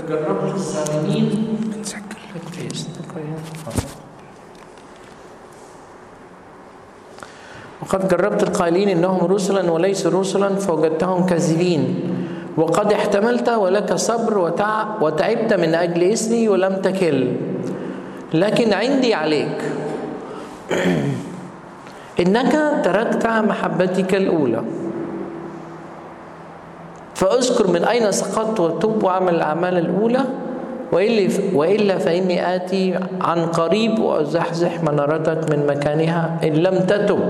جربت الظالمين وقد جربت القائلين انهم رسلا وليسوا رسلا فوجدتهم كاذبين وقد احتملت ولك صبر وتع... وتعبت من اجل اسمي ولم تكل لكن عندي عليك انك تركت محبتك الاولى فاذكر من اين سقطت وتوب واعمل الاعمال الاولى والا والا فاني اتي عن قريب وازحزح منارتك من مكانها ان لم تتب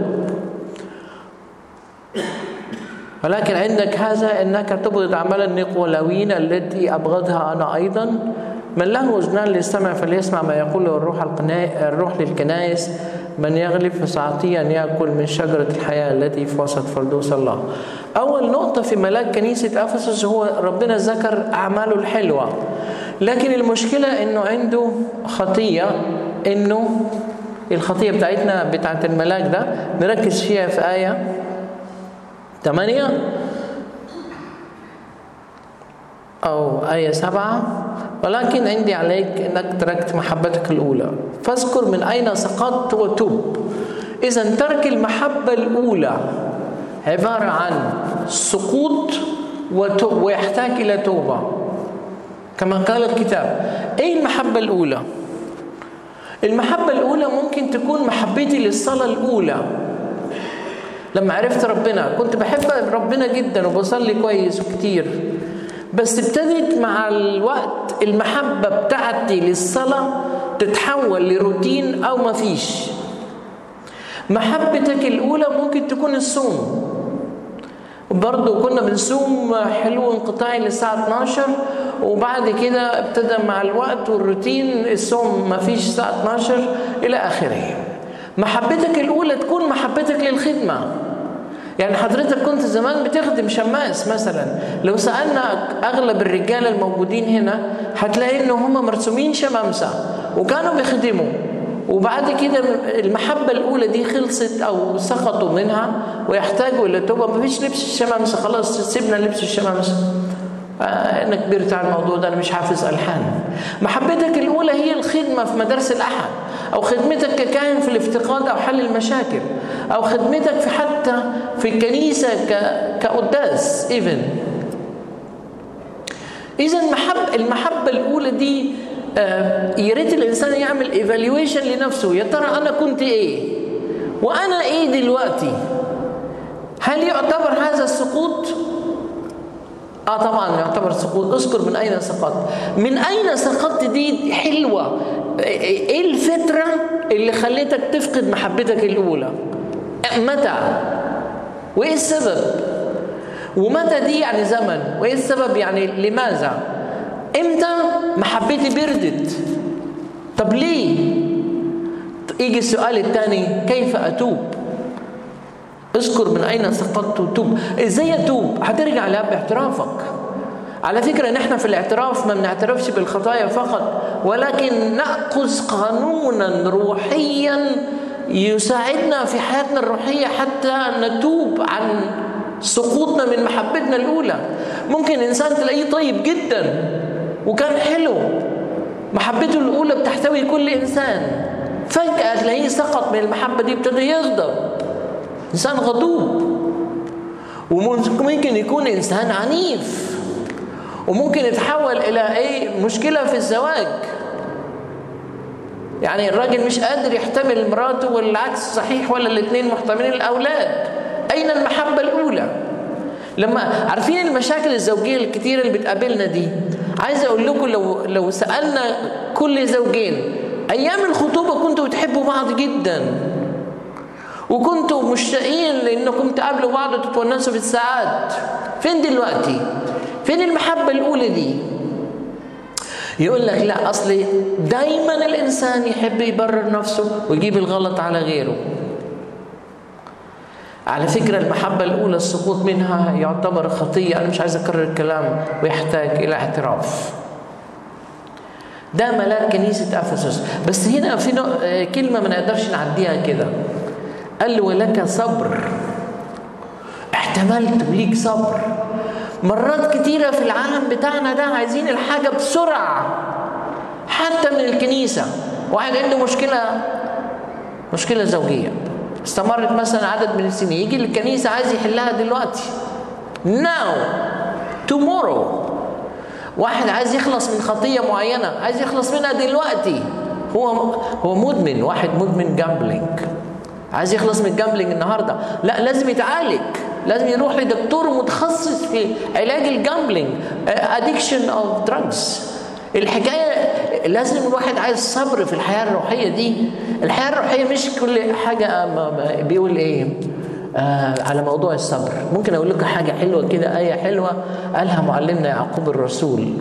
ولكن عندك هذا انك تبغض اعمال النقولويين التي ابغضها انا ايضا من له اذنان للسمع فليسمع ما يقوله الروح الروح للكنائس من يغلب فساعتي ان ياكل من شجره الحياه التي في وسط فردوس الله. اول نقطه في ملاك كنيسه افسس هو ربنا ذكر اعماله الحلوه. لكن المشكله انه عنده خطيه انه الخطيه بتاعتنا بتاعت الملاك ده نركز فيها في ايه ثمانية أو آية سبعة ولكن عندي عليك أنك تركت محبتك الأولى فاذكر من أين سقطت وتوب إذا ترك المحبة الأولى عبارة عن سقوط ويحتاج إلى توبة كما قال الكتاب إيه المحبة الأولى؟ المحبة الأولى ممكن تكون محبتي للصلاة الأولى لما عرفت ربنا كنت بحب ربنا جدا وبصلي كويس وكتير بس ابتدت مع الوقت المحبة بتاعتي للصلاة تتحول لروتين أو مفيش محبتك الأولى ممكن تكون الصوم برضه كنا بنصوم حلو انقطاعي للساعة 12 وبعد كده ابتدى مع الوقت والروتين الصوم مفيش الساعة 12 إلى آخره محبتك الأولى تكون محبتك للخدمة يعني حضرتك كنت زمان بتخدم شماس مثلا لو سألنا أغلب الرجال الموجودين هنا هتلاقي إن هم مرسومين شمامسة وكانوا بيخدموا وبعد كده المحبة الأولى دي خلصت أو سقطوا منها ويحتاجوا إلى توبة مفيش لبس الشمامسة خلاص سيبنا لبس الشمامسة آه انا كبرت على الموضوع ده انا مش حافظ الحان محبتك الاولى هي الخدمه في مدارس الاحد او خدمتك ككاهن في الافتقاد او حل المشاكل او خدمتك في حتى في الكنيسه كقداس ايفن اذا المحبه المحبه الاولى دي آه يا ريت الانسان يعمل ايفالويشن لنفسه يا ترى انا كنت ايه وانا ايه دلوقتي هل يعتبر هذا السقوط اه طبعا يعتبر سقوط اذكر من اين سقطت من اين سقطت دي حلوه ايه الفتره اللي خلتك تفقد محبتك الاولى متى وايه السبب ومتى دي يعني زمن وايه السبب يعني لماذا امتى محبتي بردت طب ليه يجي السؤال الثاني كيف اتوب اذكر من اين سقطت وتوب ازاي اتوب هترجع لها باعترافك على فكرة نحن في الاعتراف ما بنعترفش بالخطايا فقط ولكن نأخذ قانونا روحيا يساعدنا في حياتنا الروحية حتى نتوب عن سقوطنا من محبتنا الأولى ممكن إنسان تلاقيه طيب جدا وكان حلو محبته الأولى بتحتوي كل إنسان فجأة تلاقيه سقط من المحبة دي ابتدى يغضب إنسان غضوب وممكن يكون إنسان عنيف وممكن يتحول إلى أي مشكلة في الزواج يعني الراجل مش قادر يحتمل مراته والعكس صحيح ولا الاثنين محتملين الأولاد أين المحبة الأولى لما عارفين المشاكل الزوجية الكتيرة اللي بتقابلنا دي عايز أقول لكم لو لو سألنا كل زوجين أيام الخطوبة كنتوا بتحبوا بعض جدا وكنتوا مشتاقين لانكم تقابلوا بعض وتتونسوا في الساعات فين دلوقتي فين المحبه الاولى دي يقول لك لا اصلي دايما الانسان يحب يبرر نفسه ويجيب الغلط على غيره على فكرة المحبة الأولى السقوط منها يعتبر خطية أنا مش عايز أكرر الكلام ويحتاج إلى اعتراف ده ملاك كنيسة أفسس بس هنا في كلمة ما نقدرش نعديها كده قال له ولك صبر احتملت وليك صبر مرات كتيرة في العالم بتاعنا ده عايزين الحاجة بسرعة حتى من الكنيسة واحد عنده مشكلة مشكلة زوجية استمرت مثلا عدد من السنين يجي للكنيسة عايز يحلها دلوقتي now tomorrow واحد عايز يخلص من خطية معينة عايز يخلص منها دلوقتي هو هو مدمن واحد مدمن جامبلينج عايز يخلص من الجامبلينج النهارده لا لازم يتعالج لازم يروح لدكتور متخصص في علاج الجامبلينج ادكشن اوف دراجز الحكايه لازم الواحد عايز صبر في الحياه الروحيه دي الحياه الروحيه مش كل حاجه بيقول ايه آه على موضوع الصبر ممكن اقول لكم حاجه حلوه كده ايه حلوه قالها معلمنا يعقوب الرسول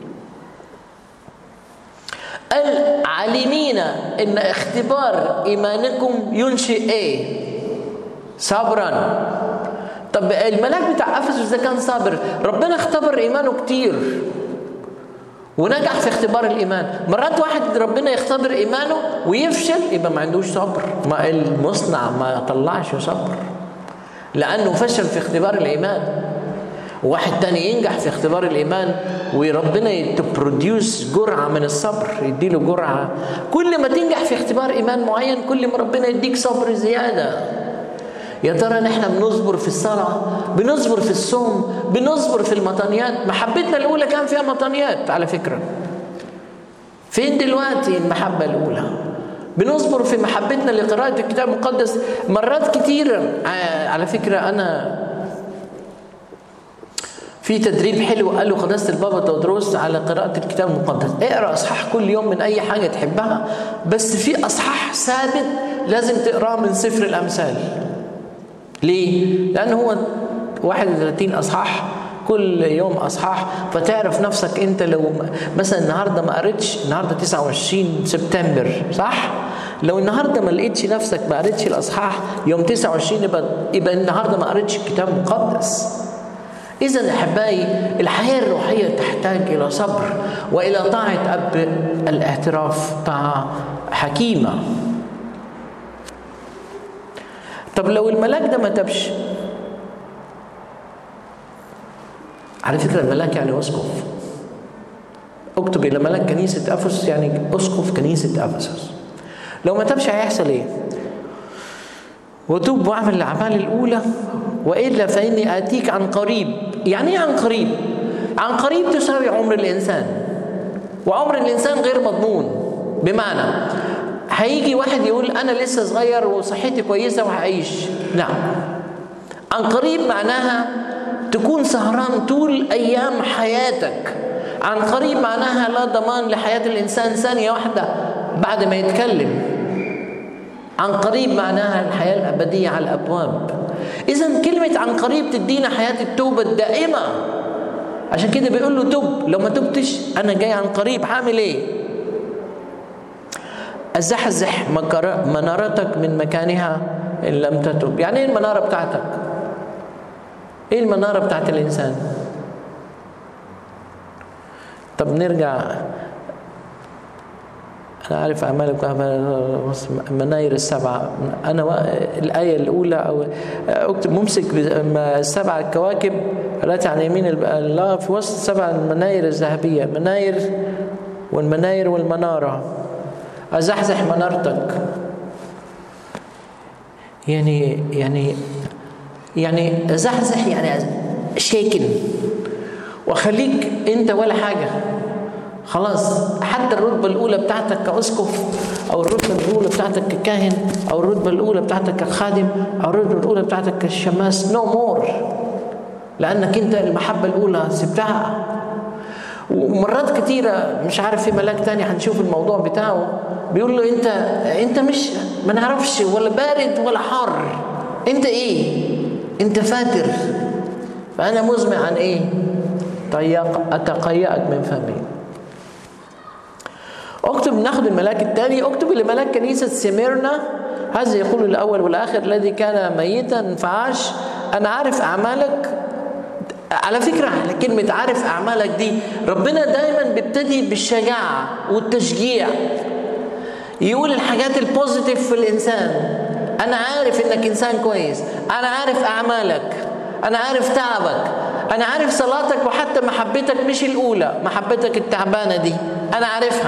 قال علمين ان اختبار ايمانكم ينشئ ايه صبرا طب الملاك بتاع افسس ده كان صابر ربنا اختبر ايمانه كتير ونجح في اختبار الايمان مرات واحد ربنا يختبر ايمانه ويفشل يبقى ما عندوش صبر ما المصنع ما طلعش صبر لانه فشل في اختبار الايمان وواحد تاني ينجح في اختبار الايمان وربنا تبروديوس جرعه من الصبر يديله جرعه كل ما تنجح في اختبار ايمان معين كل ما ربنا يديك صبر زياده يا ترى نحن بنصبر في الصلاة بنصبر في الصوم بنصبر في المطانيات محبتنا الأولى كان فيها مطانيات على فكرة فين دلوقتي المحبة الأولى بنصبر في محبتنا لقراءة الكتاب المقدس مرات كتيرة على فكرة أنا في تدريب حلو قاله قداسة البابا تودروس على قراءة الكتاب المقدس اقرأ أصحاح كل يوم من أي حاجة تحبها بس في أصحاح ثابت لازم تقراه من سفر الأمثال ليه؟ لأن هو 31 أصحاح كل يوم أصحاح فتعرف نفسك أنت لو مثلا النهارده ما قريتش النهارده 29 سبتمبر صح؟ لو النهارده ما لقيتش نفسك ما قريتش الأصحاح يوم 29 يبقى يبقى النهارده ما قريتش الكتاب المقدس. إذا أحبائي الحياة الروحية تحتاج إلى صبر وإلى طاعة أب الاعتراف طاعة حكيمة. طب لو الملاك ده ما تبش على فكرة الملاك يعني أسقف اكتب إلى ملاك كنيسة أفسس يعني أسقف كنيسة أفسس لو ما تبش هيحصل إيه؟ وتوب واعمل الأعمال الأولى وإلا فإني آتيك عن قريب يعني إيه عن قريب؟ عن قريب تساوي عمر الإنسان وعمر الإنسان غير مضمون بمعنى هيجي واحد يقول انا لسه صغير وصحتي كويسه وهعيش لا عن قريب معناها تكون سهران طول ايام حياتك عن قريب معناها لا ضمان لحياه الانسان ثانيه واحده بعد ما يتكلم عن قريب معناها الحياه الابديه على الابواب اذا كلمه عن قريب تدينا حياه التوبه الدائمه عشان كده بيقول له تب لو ما تبتش انا جاي عن قريب هعمل ايه أزحزح منارتك من مكانها إن لم تتب يعني إيه المنارة بتاعتك إيه المنارة بتاعت الإنسان طب نرجع أنا عارف أعمالك مناير السبعة أنا و... الآية الأولى أو أكتب ممسك السبع الكواكب التي عن يمين الله في وسط سبع المناير الذهبية مناير والمناير والمنارة أزحزح منارتك يعني يعني يعني زحزح يعني شيكن وخليك انت ولا حاجه خلاص حتى الرتبه الاولى بتاعتك كاسقف او الرتبه الاولى بتاعتك ككاهن او الرتبه الاولى بتاعتك كخادم او الرتبه الاولى بتاعتك كشماس نو no مور لانك انت المحبه الاولى سبتها ومرات كتيرة مش عارف في ملاك تاني هنشوف الموضوع بتاعه بيقول له انت انت مش ما نعرفش ولا بارد ولا حار انت ايه انت فاتر فانا مزمع عن ايه طيق اتقيأك من فمي اكتب ناخد الملاك الثاني اكتب لملاك كنيسة سميرنا هذا يقول الاول والاخر الذي كان ميتا فعاش انا عارف اعمالك على فكرة كلمة عارف أعمالك دي ربنا دايما بيبتدي بالشجاعة والتشجيع يقول الحاجات البوزيتيف في الإنسان أنا عارف إنك إنسان كويس أنا عارف أعمالك انا عارف تعبك انا عارف صلاتك وحتى محبتك مش الاولى محبتك التعبانه دي انا عارفها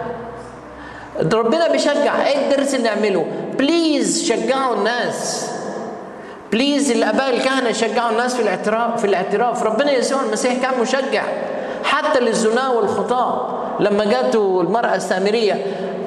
ربنا بيشجع ايه الدرس اللي نعمله بليز شجعوا الناس بليز الاباء الكهنه يشجعوا الناس في الاعتراف في الاعتراف ربنا يسوع المسيح كان مشجع حتى للزنا والخطاه لما جاته المراه السامريه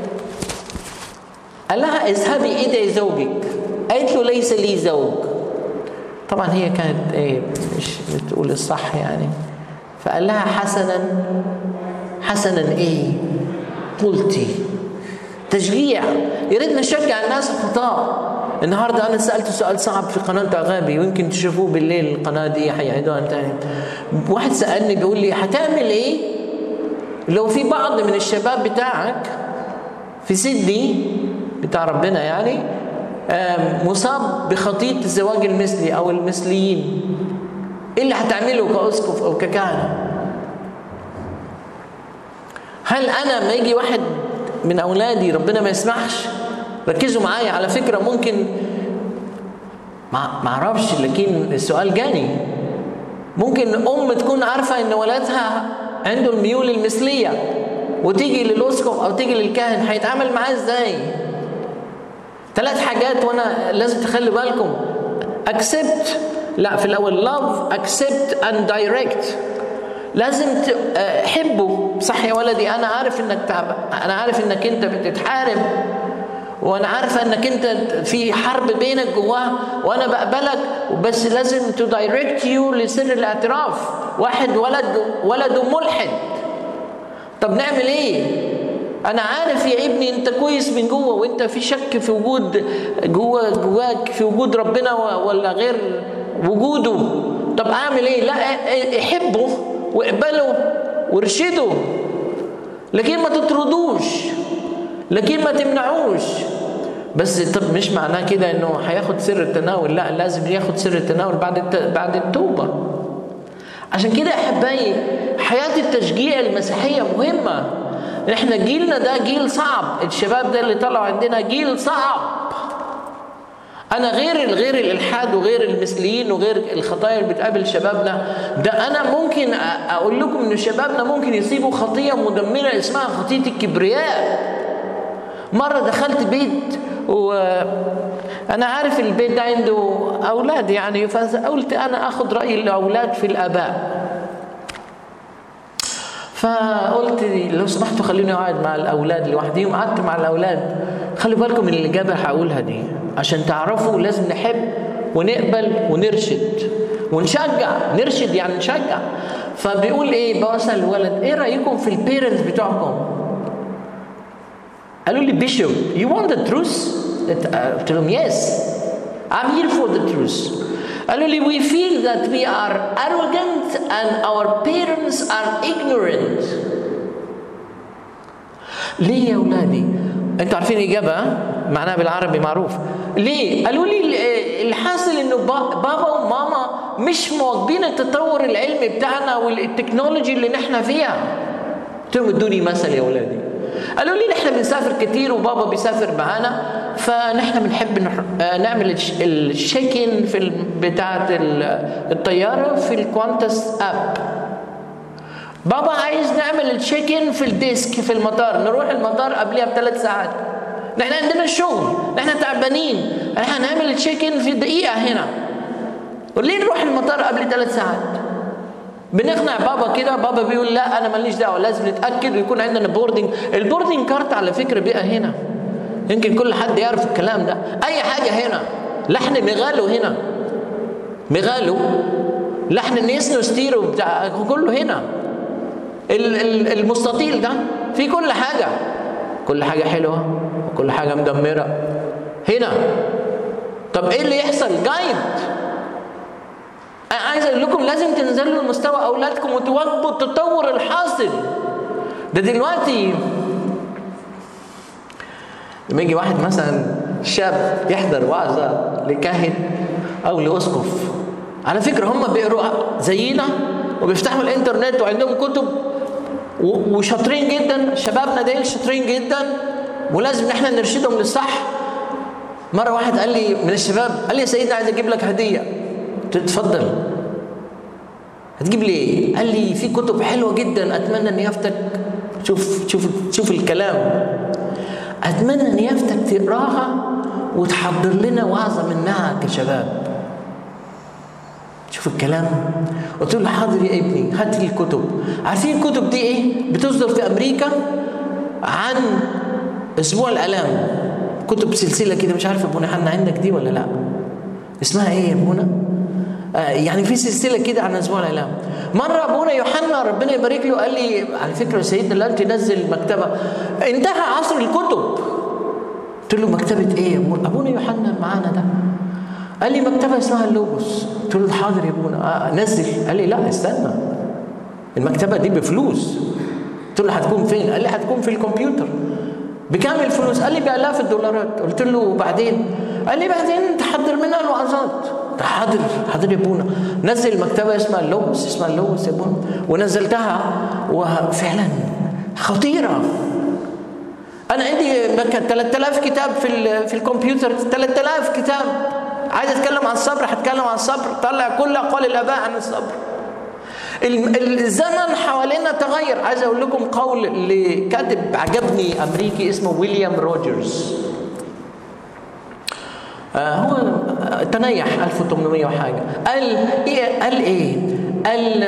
قال لها اذهبي ايدي زوجك قالت له ليس لي زوج طبعا هي كانت ايه مش بتقول الصح يعني فقال لها حسنا حسنا ايه قلتي تشجيع يا ريت نشجع الناس الخطاه النهارده انا سالت سؤال صعب في قناه اغابي ويمكن تشوفوه بالليل القناه دي هيعيدوها تاني واحد سالني بيقول لي هتعمل ايه لو في بعض من الشباب بتاعك في سيدني بتاع ربنا يعني مصاب بخطية الزواج المثلي أو المثليين إيه اللي هتعمله كأسقف أو ككهنة هل أنا ما يجي واحد من أولادي ربنا ما يسمحش ركزوا معايا على فكرة ممكن ما اعرفش لكن السؤال جاني ممكن أم تكون عارفة إن ولادها عنده الميول المثلية وتيجي للأسقف أو تيجي للكاهن هيتعامل معاه إزاي؟ ثلاث حاجات وانا لازم تخلي بالكم accept لا في الاول love accept and direct لازم تحبه صح يا ولدي انا عارف انك تعب انا عارف انك انت بتتحارب وانا عارفه انك انت في حرب بينك جواه وانا بقبلك بس لازم تو دايركت يو لسر الاعتراف واحد ولد ولده ملحد طب نعمل ايه انا عارف يا ابني انت كويس من جوه وانت في شك في وجود جوه جواك في وجود ربنا ولا غير وجوده طب اعمل ايه لا احبه واقبله وارشده لكن ما تطردوش لكن ما تمنعوش بس طب مش معناه كده انه هياخد سر التناول لا لازم ياخد سر التناول بعد بعد التوبه عشان كده احبائي حياه التشجيع المسيحيه مهمه احنا جيلنا ده جيل صعب الشباب ده اللي طلعوا عندنا جيل صعب انا غير غير الالحاد وغير المثليين وغير الخطايا اللي بتقابل شبابنا ده انا ممكن اقول لكم ان شبابنا ممكن يصيبوا خطيه مدمره اسمها خطيه الكبرياء مره دخلت بيت وانا عارف البيت ده عنده اولاد يعني فقلت انا اخذ راي الاولاد في الاباء فقلت لو سمحتوا خلوني اقعد مع الاولاد لوحديهم قعدت مع الاولاد خلوا بالكم من الاجابه هقولها دي عشان تعرفوا لازم نحب ونقبل ونرشد ونشجع نرشد يعني نشجع فبيقول ايه بسال الولد ايه رايكم في البيرنتس بتوعكم قالوا لي بيشوب يو want the truth قلت لهم يس I'm here for the truth قالوا لي we feel that we are arrogant and our parents are ignorant ليه يا اولادي انتوا عارفين الاجابه معناها بالعربي معروف ليه قالوا لي الحاصل انه بابا وماما مش مواكبين التطور العلمي بتاعنا والتكنولوجي اللي نحن فيها قلت لهم ادوني مثل يا اولادي قالوا لي نحن بنسافر كتير وبابا بيسافر معانا فنحن بنحب نعمل الشيكين في بتاعه الطياره في الكوانتس اب بابا عايز نعمل التشيك في الديسك في المطار نروح المطار قبلها بثلاث ساعات نحن عندنا الشغل نحن تعبانين نحن هنعمل التشيك في دقيقه هنا وليه نروح المطار قبل ثلاث ساعات بنقنع بابا كده بابا بيقول لا انا ماليش دعوه لازم نتاكد ويكون عندنا بوردنج البوردنج كارت على فكره بقى هنا يمكن كل حد يعرف الكلام ده اي حاجه هنا لحن مغالو هنا مغالو لحن نيسنو ستيرو بتاع كله هنا المستطيل ده في كل حاجه كل حاجه حلوه وكل حاجه مدمره هنا طب ايه اللي يحصل جايد انا عايز اقول لكم لازم تنزلوا لمستوى اولادكم وتواكبوا التطور الحاصل ده دلوقتي لما يجي واحد مثلا شاب يحضر وعظه لكاهن او لاسقف على فكره هم بيقروا زينا وبيفتحوا الانترنت وعندهم كتب وشاطرين جدا شبابنا دول شاطرين جدا ولازم احنا نرشدهم للصح مره واحد قال لي من الشباب قال لي يا سيدنا عايز اجيب لك هديه تتفضل هتجيب لي ايه قال لي في كتب حلوه جدا اتمنى ان يفتك شوف شوف شوف الكلام اتمنى ان يفتك تقراها وتحضر لنا وعظه منها كشباب شوف الكلام قلت له حاضر يا ابني هات لي الكتب عارفين الكتب دي ايه بتصدر في امريكا عن اسبوع الالام كتب سلسله كده مش عارف ابونا حنا عندك دي ولا لا اسمها ايه يا ابونا آه يعني في سلسله كده عن اسبوع الالام مره ابونا يوحنا ربنا يبارك له قال لي على فكره سيدنا الان تنزل مكتبه انتهى عصر الكتب قلت له مكتبه ايه يا ابونا ابونا يوحنا معانا ده قال لي مكتبه اسمها اللوجوس قلت له حاضر يا ابونا آه نزل قال لي لا استنى المكتبه دي بفلوس قلت له هتكون فين قال لي هتكون في الكمبيوتر بكام الفلوس قال لي بالاف الدولارات قلت له وبعدين قال لي بعدين تحضر منها الوعظات حاضر حاضر يا ابونا نزل مكتبه اسمها اللوجوس اسمها اللوجوس يا ابونا ونزلتها وفعلا خطيره انا عندي 3000 كتاب في في الكمبيوتر 3000 كتاب عايز اتكلم عن الصبر هتكلم عن الصبر طلع كل اقوال الاباء عن الصبر الزمن حوالينا تغير عايز اقول لكم قول لكاتب عجبني امريكي اسمه ويليام روجرز آه هو تنيح 1800 وحاجه قال ايه قال ايه قال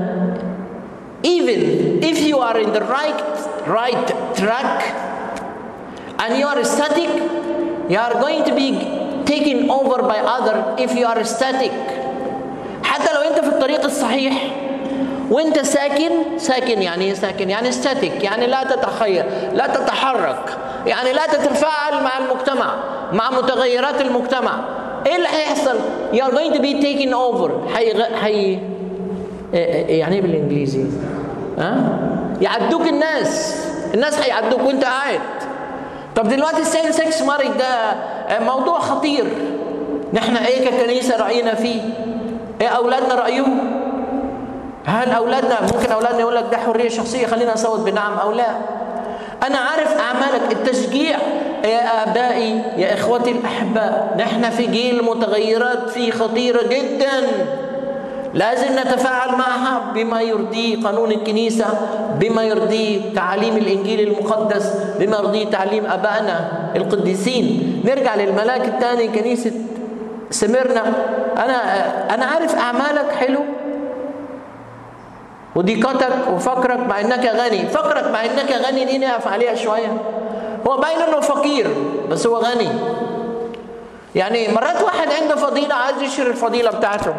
even if you are in the right right track and you are static you are going to be taken over by other if you are static حتى لو انت في الطريق الصحيح وانت ساكن ساكن يعني ايه ساكن يعني ستاتيك يعني لا تتخير لا تتحرك يعني لا تتفاعل مع المجتمع مع متغيرات المجتمع ايه اللي هيحصل you are going to be taken over حي حي يعني ايه بالانجليزي ها أه؟ يعدوك الناس الناس هيعدوك وانت قاعد طب دلوقتي السين سكس مارج ده موضوع خطير نحن ايه ككنيسه راينا فيه ايه اولادنا رايهم هل اولادنا ممكن اولادنا يقول لك ده حريه شخصيه خلينا نصوت بنعم او لا انا عارف اعمالك التشجيع يا ابائي يا اخوتي الاحباء نحن في جيل متغيرات فيه خطيره جدا لازم نتفاعل معها بما يرضي قانون الكنيسة بما يرضي تعاليم الإنجيل المقدس بما يرضي تعليم أبائنا القديسين نرجع للملاك الثاني كنيسة سمرنا أنا أنا عارف أعمالك حلو وضيقتك وفقرك مع انك غني فقرك مع انك غني دي نقف عليها شويه هو باين انه فقير بس هو غني يعني مرات واحد عنده فضيله عايز يشير الفضيله بتاعته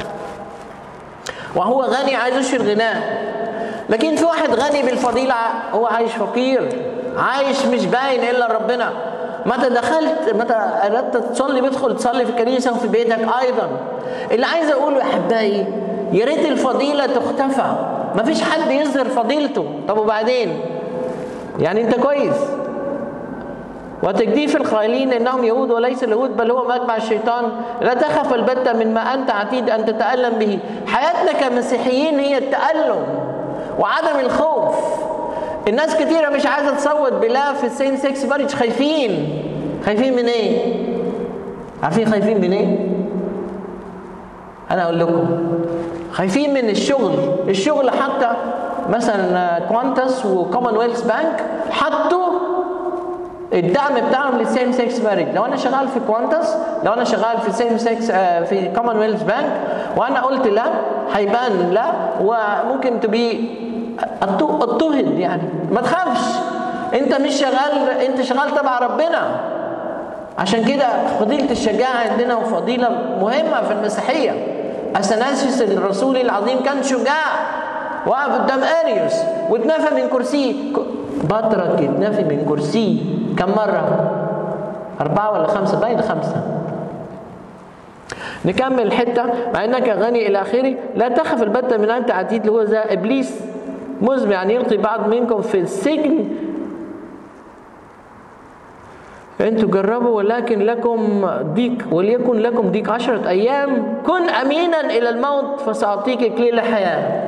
وهو غني عايز يشير غناه لكن في واحد غني بالفضيله هو عايش فقير عايش مش باين الا ربنا متى دخلت متى اردت تصلي بدخل تصلي في الكنيسه وفي بيتك ايضا اللي عايز اقوله يا احبائي يا ريت الفضيلة تختفى مفيش حد يظهر فضيلته طب وبعدين يعني انت كويس وتجديف القائلين انهم يهود وليس اليهود بل هو مجمع الشيطان لا تخف البتة من ما انت عتيد ان تتألم به حياتنا كمسيحيين هي التألم وعدم الخوف الناس كتيرة مش عايزة تصوت بلا في السين سكس ماريج خايفين خايفين من ايه عارفين خايفين من ايه انا اقول لكم خايفين من الشغل الشغل حتى مثلا كوانتس وكومنولث بانك حطوا الدعم بتاعهم للسيم سكس ماريج لو انا شغال في كوانتس لو انا شغال في سيم سكس في كومنولث بانك وانا قلت لا هيبان لا وممكن تبي اضطهد يعني ما تخافش انت مش شغال انت شغال تبع ربنا عشان كده فضيلة الشجاعة عندنا وفضيلة مهمة في المسيحية أثناسيوس الرسول العظيم كان شجاع وقف قدام أريوس واتنفى من كرسيه بطرك اتنفى من كرسيه كم مرة؟ أربعة ولا خمسة؟ باين خمسة نكمل حتة مع انك غني الى اخره لا تخف البتة من انت عتيد اللي هو زي ابليس مزمع ان يلقي بعض منكم في السجن انتوا جربوا ولكن لكم ضيق وليكن لكم ضيق عشرة ايام كن امينا الى الموت فساعطيك اكليل الحياة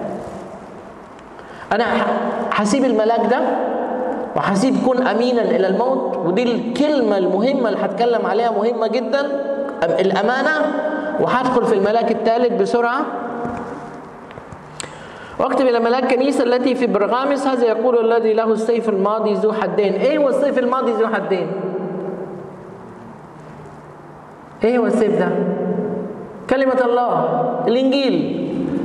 انا هسيب الملاك ده وهسيب كن امينا الى الموت ودي الكلمة المهمة اللي هتكلم عليها مهمة جدا الامانة وهدخل في الملاك الثالث بسرعة واكتب إلى ملاك الكنيسة التي في برغامس هذا يقول الذي له السيف الماضي ذو حدين إيه هو السيف الماضي ذو حدين إيه هو السيف ده كلمة الله الإنجيل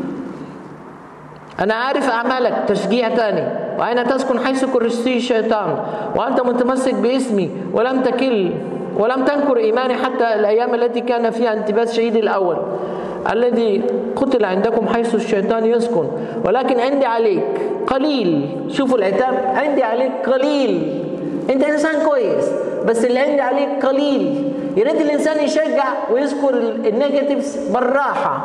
أنا عارف أعمالك تشجيع تاني وأين تسكن حيث كرسي الشيطان وأنت متمسك باسمي ولم تكل ولم تنكر إيماني حتى الأيام التي كان فيها انتباس شهيدي الأول الذي قتل عندكم حيث الشيطان يسكن ولكن عندي عليك قليل شوفوا العتاب عندي عليك قليل انت انسان كويس بس اللي عندي عليك قليل يا ريت الانسان يشجع ويذكر النيجاتيفز بالراحه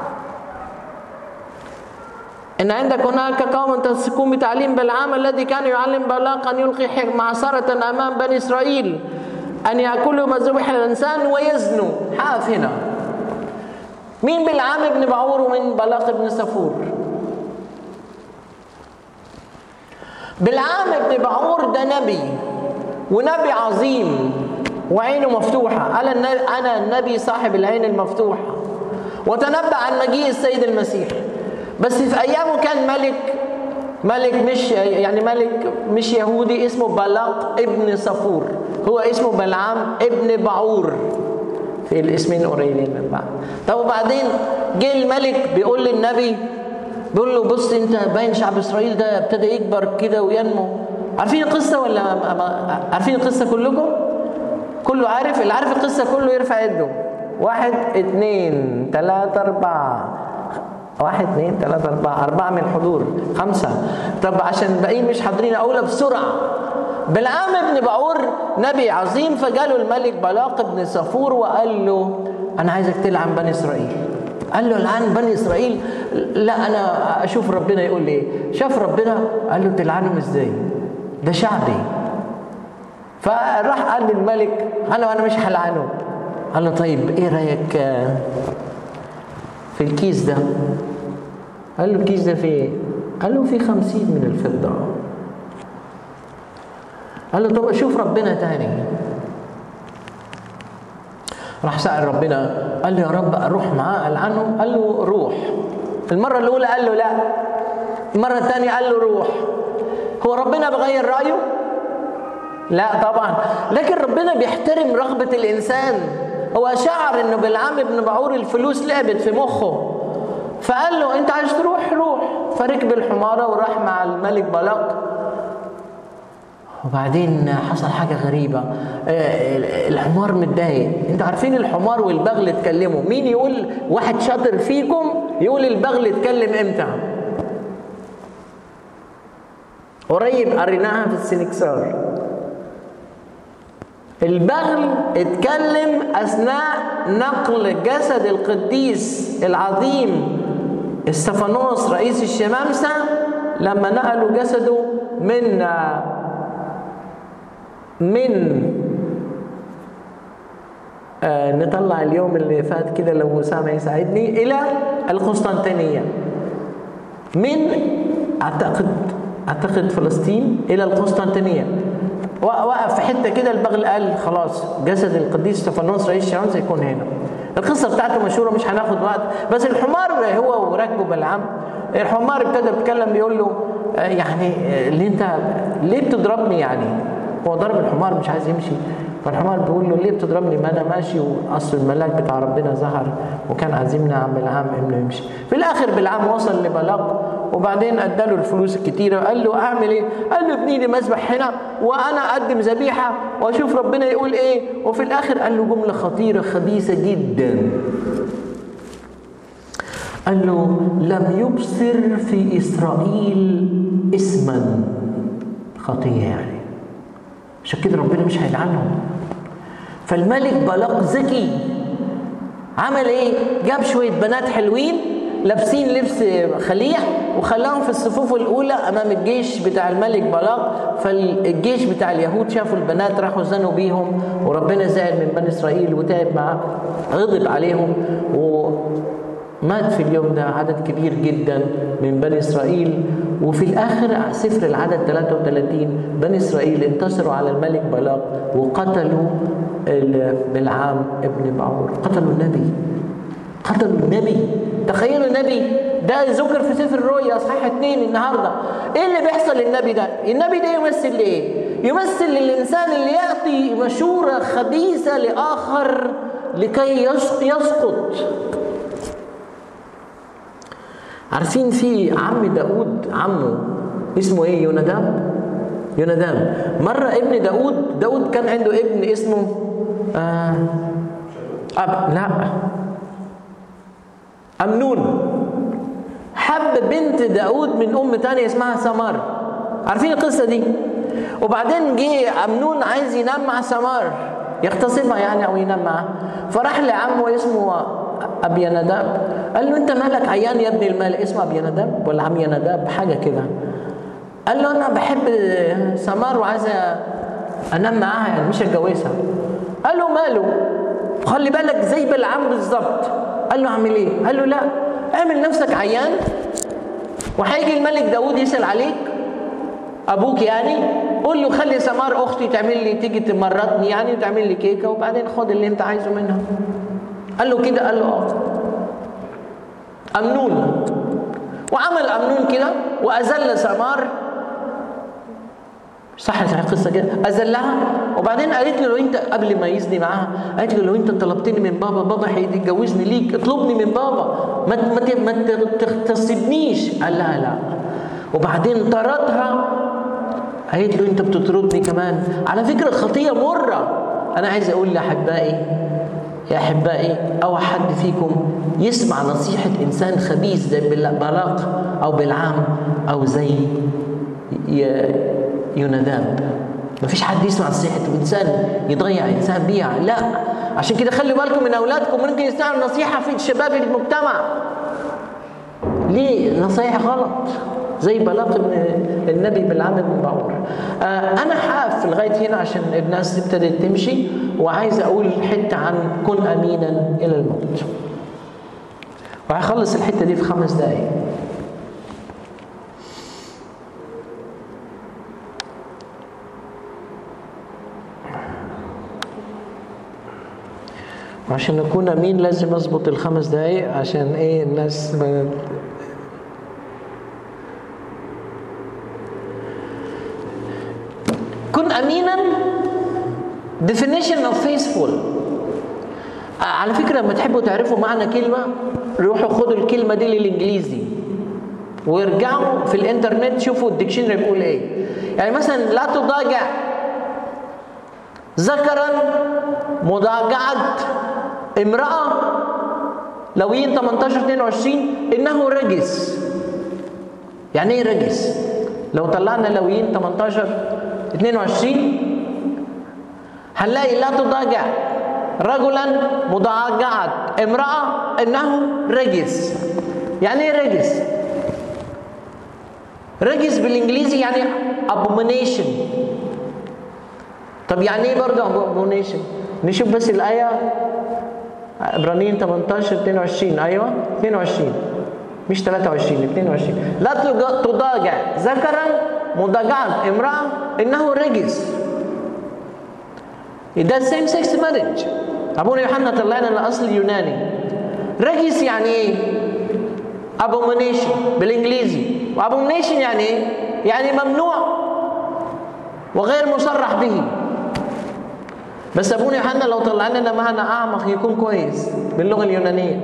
إن عندك هناك قوم تمسكون بتعليم بلعام الذي كان يعلم بلاق أن يلقي معصرة أمام بني إسرائيل أن يأكلوا ما ذبح الإنسان ويزنوا حاف هنا مين بلعام ابن بعور ومين بلاق ابن سفور بلعام ابن بعور ده نبي ونبي عظيم وعينه مفتوحة قال أنا النبي صاحب العين المفتوحة وتنبأ عن مجيء السيد المسيح بس في أيامه كان ملك ملك مش يعني ملك مش يهودي اسمه بلاق ابن صفور هو اسمه بلعام ابن بعور في الاسمين قريبين من بعض طب وبعدين جه الملك بيقول للنبي بيقول له بص انت باين شعب اسرائيل ده ابتدى يكبر كده وينمو عارفين القصه ولا عارفين القصه كلكم كله عارف اللي عارف القصه كله يرفع يده واحد اثنين ثلاثة أربعة واحد اثنين ثلاثة أربعة أربعة من الحضور خمسة طب عشان الباقيين مش حاضرين أقولها بسرعة بلعام ابن بعور نبي عظيم فجاله الملك بلاق بن صفور وقال له أنا عايزك تلعن بني إسرائيل قال له لعن بني إسرائيل لا أنا أشوف ربنا يقول لي إيه شاف ربنا قال له تلعنهم إزاي ده شعبي فراح قال للملك أنا أنا مش هلعنه قال له طيب إيه رأيك في الكيس ده قال له الكيس ده فيه ايه قال له فيه خمسين من الفضة قال له طب اشوف ربنا تاني راح سأل ربنا قال له يا رب اروح معاه قال عنه قال له روح المرة الأولى قال له لا المرة الثانية قال له روح هو ربنا بغير رأيه؟ لا طبعا لكن ربنا بيحترم رغبة الإنسان هو شعر انه بالعام ابن بعور الفلوس لعبت في مخه فقال له انت عايز تروح روح فركب الحمارة وراح مع الملك بلاق وبعدين حصل حاجة غريبة الحمار متضايق انتوا عارفين الحمار والبغل اتكلموا مين يقول واحد شاطر فيكم يقول البغل اتكلم امتى قريب قريناها في السنكسار البغل اتكلم اثناء نقل جسد القديس العظيم استفانوس رئيس الشمامسه لما نقلوا جسده من من آه نطلع اليوم اللي فات كده لو اسامه يساعدني الى القسطنطينيه من اعتقد اعتقد فلسطين الى القسطنطينيه وقف في حته كده البغل قال خلاص جسد القديس استفانوس رئيس الشمس يكون هنا القصه بتاعته مشهوره مش هناخد وقت بس الحمار هو وراكبه بلعام الحمار ابتدى يتكلم بيقول له يعني اللي انت ليه بتضربني يعني هو ضرب الحمار مش عايز يمشي فالحمار بيقول له ليه بتضربني ما انا ماشي واصل الملاك بتاع ربنا ظهر وكان عازمنا عم بلعام انه يمشي في الاخر بلعام وصل لبلاق وبعدين اداله الفلوس الكتيره قال له اعمل ايه قال له ابني لي مسبح هنا وانا اقدم ذبيحه واشوف ربنا يقول ايه وفي الاخر قال له جمله خطيره خبيثه جدا قال له لم يبصر في اسرائيل اسما خطيه يعني عشان كده ربنا مش هيلعنهم فالملك بلاق ذكي عمل ايه جاب شويه بنات حلوين لابسين لبس خليع وخلاهم في الصفوف الاولى امام الجيش بتاع الملك بلاق فالجيش بتاع اليهود شافوا البنات راحوا زنوا بيهم وربنا زعل من بني اسرائيل وتعب معاه غضب عليهم ومات في اليوم ده عدد كبير جدا من بني اسرائيل وفي الاخر سفر العدد 33 بني اسرائيل انتصروا على الملك بلاق وقتلوا بالعام ابن بعور قتلوا النبي قتلوا النبي تخيلوا النبي ده ذكر في سفر الرؤيا اصحاح اثنين النهارده ايه اللي بيحصل للنبي ده النبي ده يمثل ايه يمثل للانسان اللي يعطي مشوره خبيثه لاخر لكي يسقط عارفين في عم داود عمه اسمه ايه يوناداب يوناداب مرة ابن داود داود كان عنده ابن اسمه آه أب لا أمنون حب بنت داود من أم تانية اسمها سمار عارفين القصة دي وبعدين جه أمنون عايز ينام مع سمار يغتصبها يعني أو ينام معها فراح لعمه اسمه أبي نداب قال له أنت مالك عيان يا ابن المال اسمه أبي نداب ولا عمي نداب حاجة كده قال له أنا بحب سمار وعايز أنام معاها يعني مش أتجوزها قال له ماله خلي بالك زي بلعام بالظبط قال له اعمل ايه قال له لا اعمل نفسك عيان وهيجي الملك داود يسال عليك ابوك يعني قول له خلي سمار اختي تعمل لي تيجي تمرضني يعني وتعمل لي كيكه وبعدين خد اللي انت عايزه منها قال له كده قال له اه امنون وعمل امنون كده واذل سمار صح القصه كده اذلها وبعدين قالت له لو انت قبل ما يزني معاها قالت له لو انت طلبتني من بابا بابا هيتجوزني ليك اطلبني من بابا ما ما ما تغتصبنيش قال لها لا وبعدين طردها قالت له انت بتطردني كمان على فكره الخطيه مره انا عايز اقول لاحبائي يا احبائي او حد فيكم يسمع نصيحه انسان خبيث زي بلاق او بالعام او زي يوناداب مفيش حد يسمع نصيحة إنسان يضيع إنسان بيها لا عشان كده خلوا بالكم من أولادكم ممكن يسمعوا نصيحة في شباب المجتمع ليه نصايح غلط زي بلاط النبي بالعام بن باور آه انا حاف لغايه هنا عشان الناس ابتدت تمشي وعايز اقول حته عن كن امينا الى الموت وهخلص الحته دي في خمس دقائق وعشان اكون امين لازم اظبط الخمس دقايق عشان ايه الناس ما كن امينا definition of faithful على فكره لما تحبوا تعرفوا معنى كلمه روحوا خدوا الكلمه دي للانجليزي وارجعوا في الانترنت شوفوا الديكشنري بيقول ايه يعني مثلا لا تضاجع ذكرا مضاجعه امرأة لويين 18 22 إنه رجس يعني إيه رجس؟ لو طلعنا لويين 18 22 هنلاقي لا تضاجع رجلا مضاجعة امرأة إنه رجس يعني إيه رجس؟ رجس بالإنجليزي يعني abomination طب يعني إيه برضه abomination؟ نشوف بس الآية عبرانيين 18 22 ايوه 22 مش 23 22 لا تضاجع ذكرا مضاجعة امرأة انه رجس ده سيم سكس مارج ابونا يوحنا طلعنا الاصل اليوناني رجس يعني ايه؟ ابومنيشن بالانجليزي وابومنيشن يعني ايه؟ يعني ممنوع وغير مصرح به بس ابونا يوحنا لو طلع لنا معنى اعمق يكون كويس باللغه اليونانيه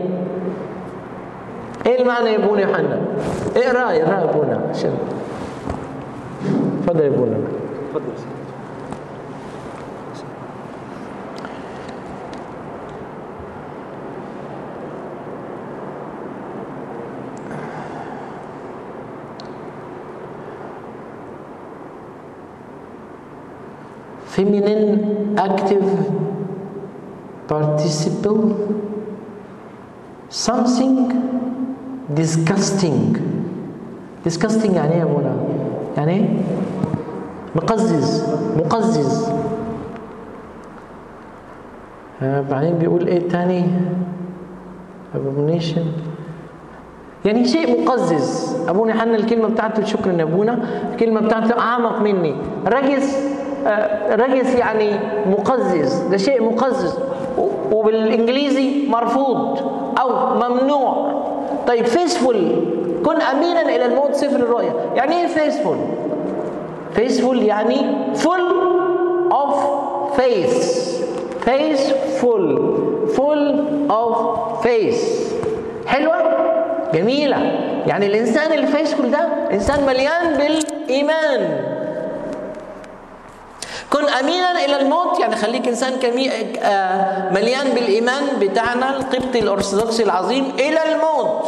ايه المعنى يا ابونا يوحنا اقرا اقرا يا ابونا عشان اتفضل يا ابونا اتفضل feminine active participle something disgusting disgusting يعني ايه يا مولانا يعني ايه مقزز مقزز آه بعدين بيقول ايه تاني abomination يعني شيء مقزز ابونا حنا الكلمه بتاعته شكرا يا ابونا الكلمه بتاعته اعمق مني رجس رجس يعني مقزز ده شيء مقزز وبالانجليزي مرفوض او ممنوع طيب فيسفول كن امينا الى الموت سفر الرؤيا يعني ايه فيسفول فيسفول يعني full of faith faithful full of faith حلوه جميله يعني الانسان الفيسفول ده انسان مليان بالايمان كن امينا الى الموت يعني خليك انسان كمي... آه مليان بالايمان بتاعنا القبطي الارثوذكسي العظيم الى الموت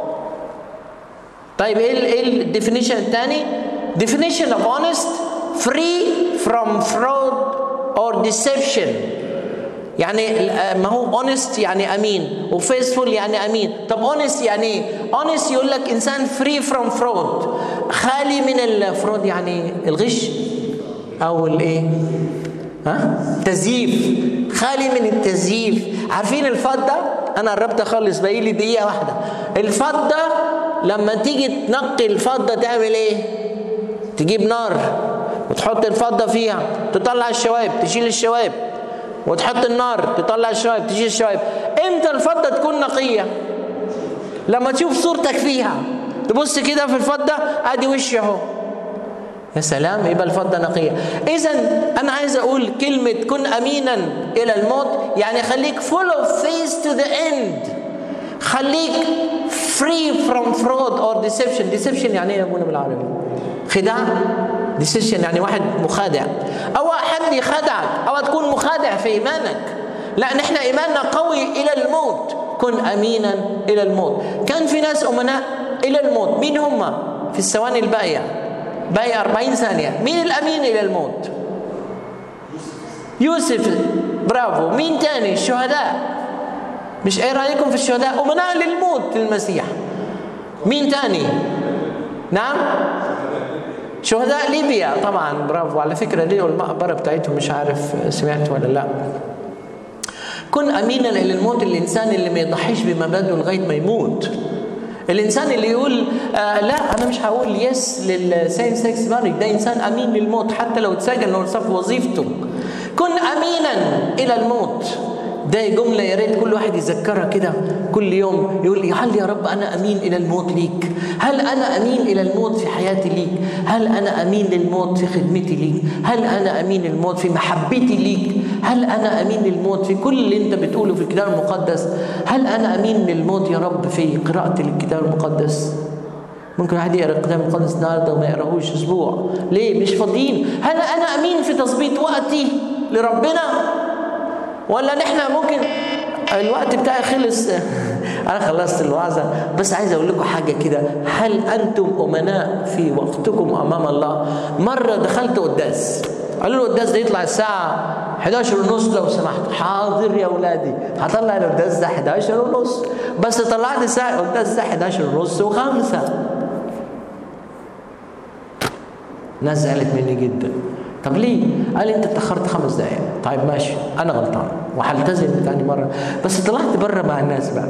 طيب ايه ايه الديفينيشن الثاني definition of honest free from fraud or deception يعني ما هو honest يعني امين وفيسفول يعني امين طب honest يعني ايه honest يقول لك انسان free from fraud خالي من الفرود يعني الغش او الايه ها تزييف خالي من التزييف عارفين الفضه انا قربت اخلص باقي لي دقيقه واحده الفضه لما تيجي تنقي الفضه تعمل ايه تجيب نار وتحط الفضه فيها تطلع الشوائب تشيل الشوائب وتحط النار تطلع الشوائب تشيل الشوائب امتى الفضه تكون نقيه لما تشوف صورتك فيها تبص كده في الفضه ادي وشي اهو يا سلام يبقى الفضه نقيه اذا انا عايز اقول كلمه كن امينا الى الموت يعني خليك full of faith to the end خليك free from fraud or deception deception يعني ايه يا ابونا بالعربي خداع deception يعني واحد مخادع او حد يخدعك او تكون مخادع في ايمانك لا نحن ايماننا قوي الى الموت كن امينا الى الموت كان في ناس امناء الى الموت مين هم في الثواني الباقيه باقي 40 ثانيه مين الامين الى الموت يوسف برافو مين تاني الشهداء مش ايه رايكم في الشهداء امناء للموت للمسيح مين تاني نعم شهداء ليبيا طبعا برافو على فكره ليه المقبره بتاعتهم مش عارف سمعت ولا لا كن امينا الى الموت الانسان اللي ما يضحيش بمبادئه لغايه ما يموت الانسان اللي يقول آه لا انا مش هقول يس للسين سكس مارج ده انسان امين للموت حتى لو اتسجن لو صف وظيفته كن امينا الى الموت ده جملة يا ريت كل واحد يذكرها كده كل يوم يقول لي هل يا رب أنا أمين إلى الموت ليك هل أنا أمين إلى الموت في حياتي ليك هل أنا أمين للموت في خدمتي ليك هل أنا أمين للموت في محبتي ليك هل أنا أمين للموت في كل اللي أنت بتقوله في الكتاب المقدس هل أنا أمين للموت يا رب في قراءتي للكتاب المقدس ممكن واحد يقرا الكتاب المقدس النهارده وما يقراهوش اسبوع ليه مش فاضيين هل انا امين في تظبيط وقتي لربنا ولا نحن ممكن الوقت بتاعي خلص انا خلصت الوعظه بس عايز اقول لكم حاجه كده هل انتم امناء في وقتكم امام الله مره دخلت قداس قالوا له القداس ده يطلع الساعه 11 ونص لو سمحت حاضر يا اولادي هطلع القداس ده 11 ونص بس طلعت الساعه القداس ده 11 ونص وخمسة ناس زعلت مني جدا طب ليه؟ قال لي انت اتاخرت خمس دقائق طيب ماشي انا غلطان وهلتزم تاني مره بس طلعت بره مع الناس بقى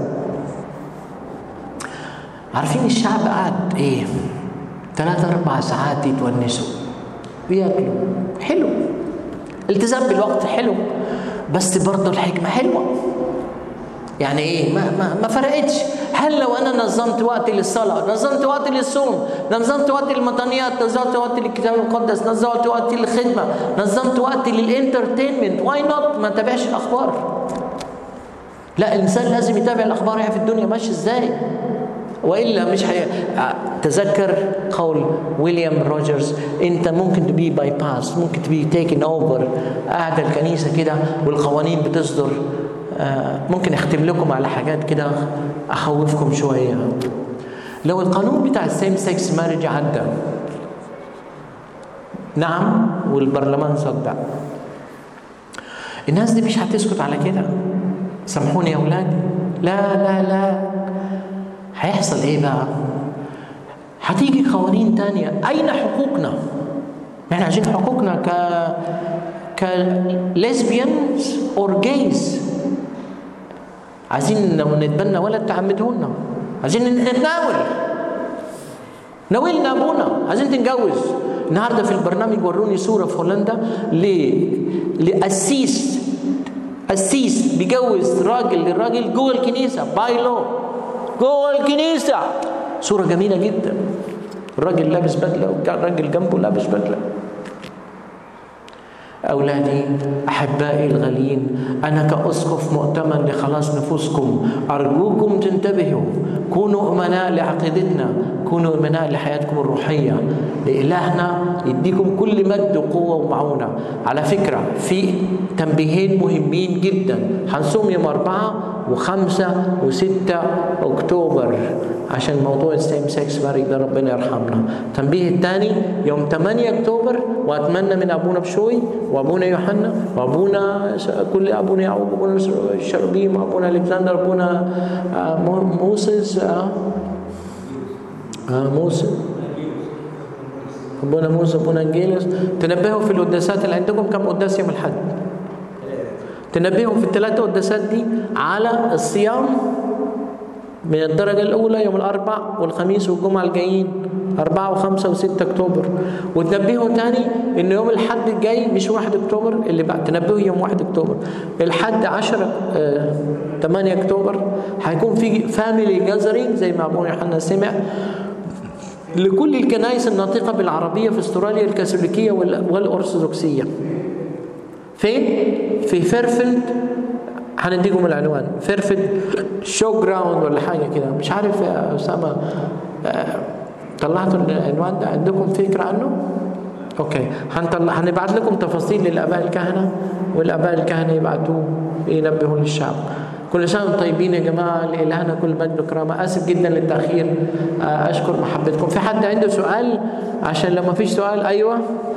عارفين الشعب قعد ايه؟ ثلاثة أربع ساعات يتونسوا وياكلوا حلو التزام بالوقت حلو بس برضه الحكمة حلوة يعني ايه ما, ما, ما فرقتش هل لو انا نظمت وقتي للصلاه نظمت وقتي للصوم نظمت وقتي للمطانيات نظمت وقتي للكتاب المقدس نظمت وقتي للخدمه نظمت وقتي للانترتينمنت واي نوت ما تابعش الاخبار لا الانسان لازم يتابع الاخبار في الدنيا ماشيه ازاي والا مش حي... تذكر قول ويليام روجرز انت ممكن تبي باي باس ممكن تبي تيكن اوفر قاعده الكنيسه كده والقوانين بتصدر ممكن اختم لكم على حاجات كده اخوفكم شويه لو القانون بتاع السيم سكس مارج عدى نعم والبرلمان صدق الناس دي مش هتسكت على كده سامحوني يا اولادي لا لا لا هيحصل ايه بقى هتيجي قوانين تانية اين حقوقنا احنا عايزين حقوقنا ك كليزبيانز اور جايز عايزين لو نتبنى ولد تعمدونا عايزين نتناول ناولنا ابونا عايزين تنجوز النهارده في البرنامج وروني صوره في هولندا ل لقسيس قسيس بيجوز راجل للراجل جوه الكنيسه باي لو جوه الكنيسه صوره جميله جدا الراجل لابس بدله والراجل جنبه لابس بدله أولادي أحبائي الغاليين أنا كأسقف مؤتمن لخلاص نفوسكم أرجوكم تنتبهوا كونوا أمناء لعقيدتنا كونوا أمناء لحياتكم الروحية لإلهنا يديكم كل مجد وقوة ومعونة على فكرة في تنبيهين مهمين جدا هنصوم يوم أربعة وخمسة وستة أكتوبر عشان موضوع السيم سكس ماري ده ربنا يرحمنا التنبيه الثاني يوم 8 أكتوبر وأتمنى من أبونا بشوي وأبونا يوحنا وأبونا كل أبونا يعقوب وأبونا شربيم وأبونا ألكسندر وأبونا موسيس موسى ابونا موسى ابونا انجيلوس تنبهوا في القداسات اللي عندكم كم قداس يوم الاحد تنبهوا في الثلاثة قداسات دي على الصيام من الدرجة الأولى يوم الأربع والخميس والجمعة الجايين أربعة وخمسة وستة أكتوبر وتنبهوا تاني إن يوم الحد الجاي مش واحد أكتوبر اللي بعد تنبهوا يوم واحد أكتوبر الحد عشرة آه 8 أكتوبر هيكون في فاميلي جازرينج زي ما أبونا يوحنا سمع لكل الكنائس الناطقة بالعربية في استراليا الكاثوليكية والأرثوذكسية فين؟ في فيرفيلد هنديكم العنوان فيرفيلد شو جراوند ولا حاجة كده مش عارف يا أسامة طلعتوا العنوان ده عندكم فكرة عنه؟ اوكي هنطلع هنبعت لكم تفاصيل للاباء الكهنه والاباء الكهنه يبعتوه ينبهوا للشعب كل سنه وانتم طيبين يا جماعه لالهنا كل مجد وكرامه اسف جدا للتاخير اشكر محبتكم في حد عنده سؤال عشان لو ما فيش سؤال ايوه